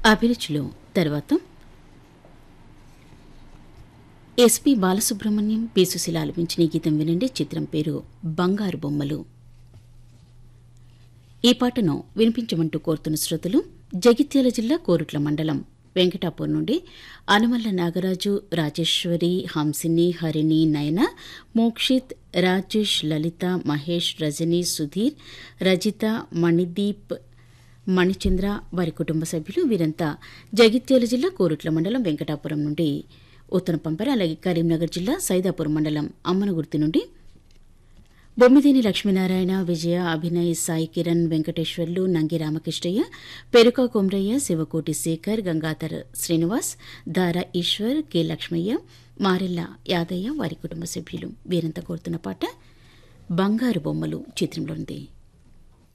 అభిరుచిలో తర్వాత SP Balasubrahmanyam P Susheela ఆలపించిన ఈ గీతం వినండి చిత్రం పేరు బంగారు బొమ్మలు ఈ పాటను వినిపించమంటూ కోరుతున్న శ్రోతలు జగిత్యాల జిల్లా కోరుట్ల మండలం వెంకటాపూర్ నుండి అనుమల్ల నాగరాజు రాజేశ్వరి హంసిని హరిణి నయన మోక్షిత్ రాజేష్ లలిత మహేష్ రజని సుధీర్ రజిత మణిదీప్ మణిచంద్ర వారి కుటుంబ సభ్యులు వీరంతా జగిత్యాల జిల్లా కోరుట్ల మండలం వెంకటాపురం నుండి ఉత్తరం పంపారు అలాగే కరీంనగర్ జిల్లా సైదాపురం మండలం అమ్మనగుర్తి నుండి బొమ్మిదేని లక్ష్మీనారాయణ విజయ అభినయ్ సాయి కిరణ్ వెంకటేశ్వర్లు నంగి రామకృష్ణయ్య పెరుక కొమ్రయ్య శివకోటి శేఖర్ గంగాధర్ శ్రీనివాస్ దారా ఈశ్వర్ కె లక్ష్మయ్య మారెల్ల యాదయ్య వారి కుటుంబ సభ్యులు వీరంతా కోరుతున్న పాట బంగారు బొమ్మలు చిత్రంలో ఉంది